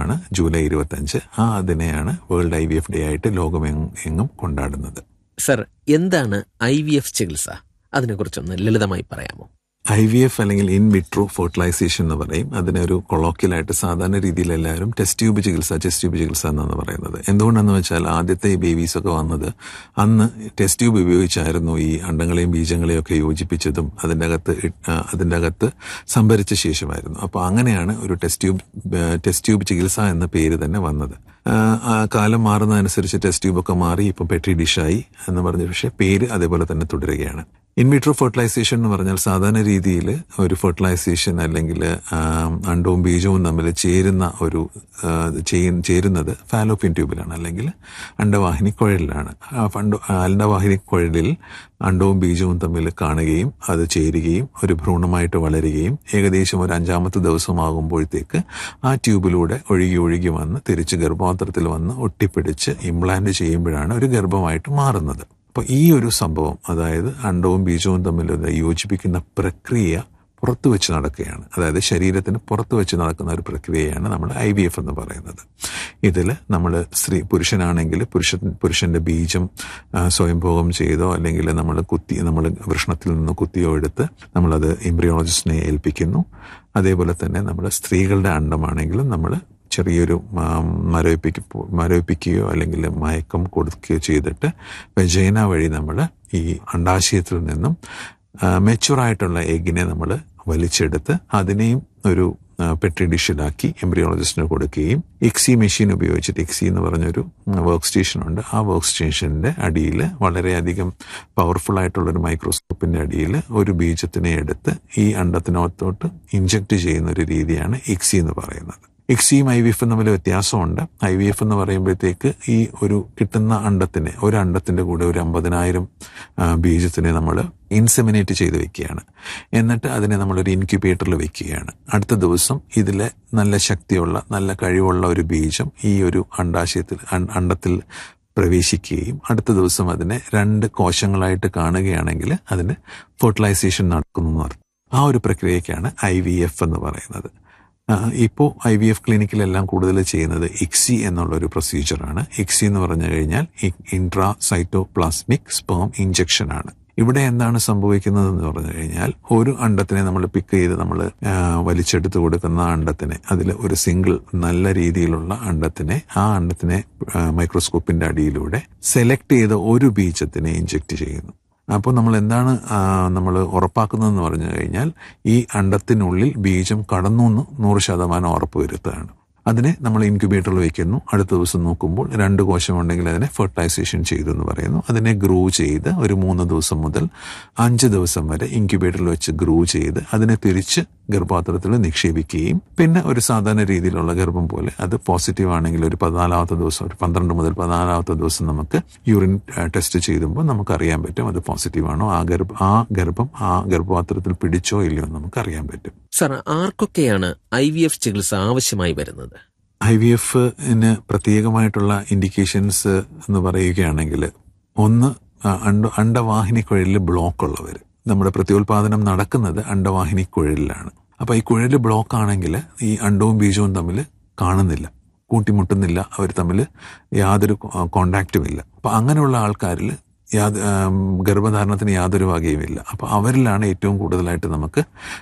ദിവസമാണ് ജൂലൈ ഇരുപത്തഞ്ച് ആ അതിനെയാണ് world I V F day ആയിട്ട് ലോകമെങ്ങും കൊണ്ടാടുന്നത് സർ എന്താണ് ഐ വി എഫ് ചികിത്സ അതിനെക്കുറിച്ചൊന്ന് ലളിതമായി പറയാമോ ഐ വി എഫ് അല്ലെങ്കിൽ ഇൻ വിട്രോ ഫെർട്ടിലൈസേഷൻ എന്ന് പറയും അതിനൊരു കൊളോക്കിയലായിട്ട് സാധാരണ രീതിയിൽ എല്ലാവരും ടെസ്റ്റ് ട്യൂബ് ചികിത്സ ടെസ്റ്റ് ട്യൂബ് ചികിത്സ എന്നാണ് പറയുന്നത് എന്തുകൊണ്ടെന്ന് വെച്ചാൽ ആദ്യത്തെ ഈ ബേബീസ് ഒക്കെ വന്നത് അന്ന് ടെസ്റ്റ് ട്യൂബ് ഉപയോഗിച്ചായിരുന്നു ഈ അണ്ടങ്ങളെയും ബീജങ്ങളെയും ഒക്കെ യോജിപ്പിച്ചതും അതിൻ്റെ അകത്ത് ഇ- ആ, അതിൻ്റെ അകത്ത് സംഭരിച്ച ശേഷമായിരുന്നു അപ്പോൾ അങ്ങനെയാണ് ഒരു ടെസ്റ്റ് ട്യൂബ് ടെസ്റ്റ് ട്യൂബ് ചികിത്സ എന്ന പേര് തന്നെ വന്നത് ആ, ആ കാലം മാറുന്നതനുസരിച്ച് ടെസ്റ്റ് ട്യൂബൊക്കെ മാറി ഇപ്പം പെട്രി ഡിഷായി എന്ന് പറഞ്ഞ പക്ഷേ പേര് അതേപോലെ തന്നെ തുടരുകയാണ് ഇൻവിട്രോ ഫെർട്ടിലൈസേഷൻ എന്ന് പറഞ്ഞാൽ സാധാരണ രീതിയിൽ ഒരു ഫെർട്ടിലൈസേഷൻ അല്ലെങ്കിൽ അണ്ടവും ബീജവും തമ്മിൽ ചേരുന്ന ഒരു ആ, ചെയ്യ- ചേരുന്നത് ഫാലോപ്പിൻ ട്യൂബിലാണ് അല്ലെങ്കിൽ അണ്ടവാഹിനി കുഴലിലാണ് ആ ഫണ്ട് അണ്ടവാഹിനി കുഴലിൽ അണ്ടവും ബീജവും തമ്മിൽ കാണുകയും അത് ചേരുകയും ഒരു ഭ്രൂണമായിട്ട് വളരുകയും ഏകദേശം ഒരു അഞ്ചാമത്തെ ദിവസമാകുമ്പോഴത്തേക്ക് ആ ട്യൂബിലൂടെ ഒഴുകി ഒഴുകി വന്ന് തിരിച്ച് ഗർഭപാത്രത്തിൽ വന്ന് ഒട്ടിപ്പിടിച്ച് ഇംപ്ലാന്റ് ചെയ്യുമ്പോഴാണ് ഒരു ഗർഭമായിട്ട് മാറുന്നത് അപ്പോൾ ഈ ഒരു സംഭവം അതായത് അണ്ടവും ബീജവും തമ്മിൽ ഒരു യോജിപ്പിക്കുന്ന പ്രക്രിയ പുറത്തു വെച്ച് നടക്കുകയാണ് അതായത് ശരീരത്തിന് പുറത്തു വെച്ച് നടക്കുന്ന ഒരു പ്രക്രിയയാണ് നമ്മൾ ഐ വി എഫ് എന്ന് പറയുന്നത് ഇതിൽ നമ്മൾ സ്ത്രീ പുരുഷനാണെങ്കിൽ പുരുഷൻ പുരുഷന്റെ ബീജം ആ, സ്വയംഭോഗം ചെയ്തോ അല്ലെങ്കിൽ നമ്മൾ കുത്തി നമ്മൾ വൃഷണത്തിൽ നിന്ന് കുത്തിയോ എടുത്ത് നമ്മളത് എംബ്രിയോളജിസ്റ്റിനെ ഏൽപ്പിക്കുന്നു അതേപോലെ തന്നെ നമ്മൾ സ്ത്രീകളുടെ അണ്ടമാണെങ്കിലും നമ്മൾ ചെറിയൊരു മരവിപ്പിക്ക മരവിപ്പിക്കുകയോ അല്ലെങ്കിൽ മയക്കം കൊടുക്കുകയോ ചെയ്തിട്ട് വെജൈന വഴി നമ്മൾ ഈ അണ്ടാശയത്തിൽ നിന്നും മെച്ചുറായിട്ടുള്ള എഗ്ഗിനെ നമ്മൾ വലിച്ചെടുത്ത് അതിനെയും ഒരു പെട്രി ഡിഷിലാക്കി എംബ്രിയോളജിസ്റ്റിന് കൊടുക്കുകയും എക്സി മെഷീൻ ഉപയോഗിച്ചിട്ട് എക്സി എന്ന് പറഞ്ഞൊരു വർക്ക് സ്റ്റേഷൻ ഉണ്ട് ആ വർക്ക് സ്റ്റേഷന്റെ അടിയിൽ വളരെയധികം പവർഫുൾ ആയിട്ടുള്ള ഒരു മൈക്രോസ്കോപ്പിന്റെ അടിയിൽ ഒരു ബീജത്തിനെ എടുത്ത് ഈ അണ്ടത്തിനകത്തോട്ട് ഇഞ്ചക്ട് ചെയ്യുന്ന ഒരു രീതിയാണ് എക്സി എന്ന് പറയുന്നത് എക്സിയും ഐ വി എഫും തമ്മിൽ വ്യത്യാസമുണ്ട് ഐ വി എഫ് എന്ന് പറയുമ്പോഴത്തേക്ക് ഈ ഒരു കിട്ടുന്ന അണ്ടത്തിനെ ഒരു അണ്ടത്തിന്റെ കൂടെ ഒരു അമ്പതിനായിരം ആ, ബീജത്തിനെ നമ്മൾ ഇൻസെമിനേറ്റ് ചെയ്ത് വെക്കുകയാണ് എന്നിട്ട് അതിനെ നമ്മളൊരു ഇൻക്യുബേറ്ററിൽ വെക്കുകയാണ് അടുത്ത ദിവസം ഇതിലെ നല്ല ശക്തിയുള്ള നല്ല കഴിവുള്ള ഒരു ബീജം ഈ ഒരു അണ്ടാശയത്തിൽ അൺ- അണ്ടത്തിൽ പ്രവേശിക്കുകയും അടുത്ത ദിവസം അതിനെ രണ്ട് കോശങ്ങളായിട്ട് കാണുകയാണെങ്കിൽ അതിന് ഫെർട്ടിലൈസേഷൻ നടക്കുന്നു എന്ന് അർത്ഥം ആ ഒരു പ്രക്രിയക്കാണ് ഐ വി എഫ് എന്ന് പറയുന്നത് ഇപ്പോൾ ഐ വി എഫ് ക്ലിനിക്കിലെല്ലാം കൂടുതൽ ചെയ്യുന്നത് ഇക്സി എന്നുള്ള ഒരു പ്രൊസീജിയറാണ് ഇക്സി എന്ന് പറഞ്ഞു കഴിഞ്ഞാൽ ഇൻട്രാ സൈറ്റോപ്ലാസ്മിക് സ്പേം ഇഞ്ചക്ഷൻ ആണ് ഇവിടെ എന്താണ് സംഭവിക്കുന്നത് എന്ന് പറഞ്ഞു കഴിഞ്ഞാൽ ഒരു അണ്ടത്തിനെ നമ്മൾ പിക്ക് ചെയ്ത് നമ്മൾ വലിച്ചെടുത്ത് കൊടുക്കുന്ന ആ അണ്ടത്തിനെ അതിൽ ഒരു സിംഗിൾ നല്ല രീതിയിലുള്ള അണ്ടത്തിനെ ആ അണ്ടത്തിനെ മൈക്രോസ്കോപ്പിന്റെ അടിയിലൂടെ സെലക്ട് ചെയ്ത ഒരു ബീജത്തിനെ ഇഞ്ചെക്ട് ചെയ്യുന്നു അപ്പോൾ നമ്മൾ എന്താണ് നമ്മൾ ഉറപ്പാക്കുന്നതെന്ന് പറഞ്ഞു കഴിഞ്ഞാൽ ഈ അണ്ടത്തിനുള്ളിൽ ബീജം കടന്നു എന്ന് നൂറ് ശതമാനം ഉറപ്പ് വരുത്തുകയാണ് അതിനെ നമ്മൾ ഇൻക്യുബേറ്ററിൽ വെക്കുന്നു അടുത്ത ദിവസം നോക്കുമ്പോൾ രണ്ട് കോശം ഉണ്ടെങ്കിൽ അതിനെ ഫെർട്ടിലൈസേഷൻ ചെയ്തു എന്ന് പറയുന്നു അതിനെ ഗ്രൂ ചെയ്ത് ഒരു മൂന്ന് ദിവസം മുതൽ അഞ്ച് ദിവസം വരെ ഇൻക്യുബേറ്ററിൽ വെച്ച് ഗ്രൂ ചെയ്ത് അതിനെ തിരിച്ച് ഗർഭപാത്രത്തിൽ നിക്ഷേപിക്കുകയും പിന്നെ ഒരു സാധാരണ രീതിയിലുള്ള ഗർഭം പോലെ അത് പോസിറ്റീവ് ആണെങ്കിൽ ഒരു പതിനാലാമത്തെ ദിവസം ഒരു പന്ത്രണ്ട് മുതൽ പതിനാലാമത്തെ ദിവസം നമുക്ക് യൂറിൻ ടെസ്റ്റ് ചെയ്തുമ്പോൾ നമുക്ക് അറിയാൻ പറ്റും അത് പോസിറ്റീവ് ആണോ ആ ഗർഭ ആ ഗർഭം ആ ഗർഭപാത്രത്തിൽ പിടിച്ചോ ഇല്ലയോ എന്ന് നമുക്ക് അറിയാൻ പറ്റും സർ ആർക്കൊക്കെയാണ് ഐ വി എഫ് ചികിത്സ ആവശ്യമായി വരുന്നത് ഐ വി എഫിന് പ്രത്യേകമായിട്ടുള്ള ഇൻഡിക്കേഷൻസ് എന്ന് പറയുകയാണെങ്കിൽ ഒന്ന് ആ, അണ്ട അണ്ടവാഹിനി കുഴലിൽ ബ്ലോക്ക് ഉള്ളവർ നമ്മുടെ പ്രത്യുൽപാദനം നടക്കുന്നത് അണ്ടവാഹിനി കുഴലിലാണ് അപ്പൊ ഈ കുഴല് ബ്ലോക്ക് ആണെങ്കിൽ ഈ അണ്ടവും ബീജവും തമ്മിൽ കാണുന്നില്ല കൂട്ടിമുട്ടുന്നില്ല അവർ തമ്മിൽ യാതൊരു കോണ്ടാക്റ്റും ഇല്ല അപ്പൊ അങ്ങനെയുള്ള ആൾക്കാരിൽ യാത് ഗർഭധാരണത്തിന് യാതൊരു വകയുമില്ല അപ്പോൾ അവരിലാണ് ഏറ്റവും കൂടുതലായിട്ട് നമുക്ക്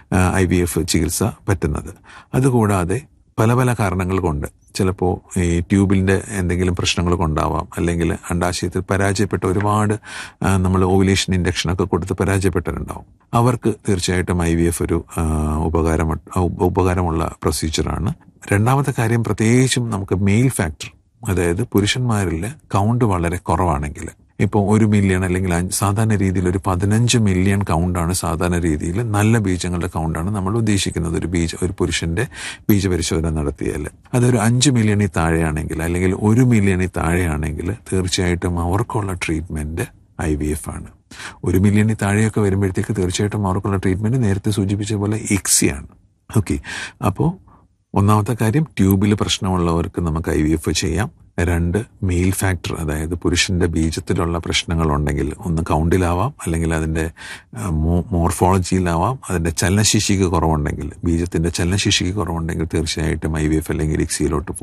ഐ വി എഫ് ചികിത്സ പറ്റുന്നത് അതുകൂടാതെ പല പല കാരണങ്ങൾ കൊണ്ട് ചിലപ്പോൾ ഈ ട്യൂബിൻ്റെ എന്തെങ്കിലും പ്രശ്നങ്ങൾ കൊണ്ടാവാം അല്ലെങ്കിൽ അണ്ടാശയത്തിൽ പരാജയപ്പെട്ട ഒരുപാട് നമ്മൾ ഓവുലേഷൻ ഇൻഡക്ഷനൊക്കെ കൊടുത്ത് പരാജയപ്പെട്ടവരുണ്ടാവും അവർക്ക് തീർച്ചയായിട്ടും ഐ വി എഫ് ഒരു ആ, ഉപകാരം ഉപകാരമുള്ള പ്രൊസീജിയറാണ് രണ്ടാമത്തെ കാര്യം പ്രത്യേകിച്ചും നമുക്ക് മെയിൽ ഫാക്ടർ അതായത് പുരുഷന്മാരിൽ കൗണ്ട് വളരെ കുറവാണെങ്കിൽ ഇപ്പോൾ ഒരു മില്യൺ അല്ലെങ്കിൽ അഞ്ച് സാധാരണ രീതിയിൽ ഒരു പതിനഞ്ച് മില്യൺ കൗണ്ടാണ് സാധാരണ രീതിയിൽ നല്ല ബീജങ്ങളുടെ കൗണ്ടാണ് നമ്മൾ ഉദ്ദേശിക്കുന്നത് ഒരു ബീജ ഒരു പുരുഷന്റെ ബീജപരിശോധന നടത്തിയാൽ അതൊരു അഞ്ച് മില്യണിൽ താഴെയാണെങ്കിൽ അല്ലെങ്കിൽ ഒരു മില്യണിൽ താഴെയാണെങ്കിൽ തീർച്ചയായിട്ടും അവർക്കുള്ള ട്രീറ്റ്മെന്റ് ഐ വി എഫ് ആണ് ഒരു മില്യണിൽ താഴെയൊക്കെ വരുമ്പോഴത്തേക്ക് തീർച്ചയായിട്ടും അവർക്കുള്ള ട്രീറ്റ്മെന്റ് നേരത്തെ സൂചിപ്പിച്ച പോലെ എക്സിയാണ് ഓക്കെ അപ്പോൾ ഒന്നാമത്തെ കാര്യം ട്യൂബിൽ പ്രശ്നമുള്ളവർക്ക് നമുക്ക് ഐ വി എഫ് ചെയ്യാം രണ്ട് മെയിൽ ഫാക്ടർ അതായത് പുരുഷന്റെ ബീജത്തിലുള്ള പ്രശ്നങ്ങളുണ്ടെങ്കിൽ ഒന്ന് കൗണ്ടിലാവാം അല്ലെങ്കിൽ അതിന്റെ ആ, മോ- മോർഫോളജിയിലാവാം അതിന്റെ ചലനശേഷിക്ക് കുറവുണ്ടെങ്കിൽ ബീജത്തിന്റെ ചലനശേഷിക്ക് കുറവുണ്ടെങ്കിൽ തീർച്ചയായിട്ടും ഐ വി എഫ് അല്ലെങ്കിൽ ഇക്സിയിലോട്ട്